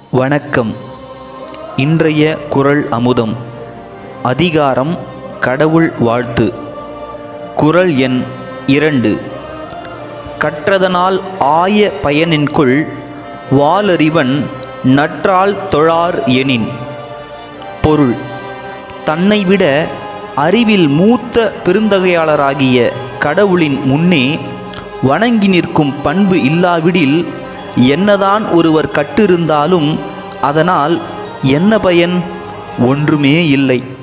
வணக்கம் இன்றைய குறள் அமுதம் அதிகாரம் கடவுள் வாழ்த்து குறள் எண் இரண்டு கற்றதனால் ஆய பயனின்குள் வாலறிவன் நற்றால் தொழார் எனின் பொருள் தன்னை விட அறிவில் மூத்த பெருந்தகையாளராகிய கடவுளின் முன்னே வணங்கி நிற்கும் பண்பு இல்லாவிடில் என்னதான் ஒருவர் கற்றிருந்தாலும் அதனால் என்ன பயன் ஒன்றுமே இல்லை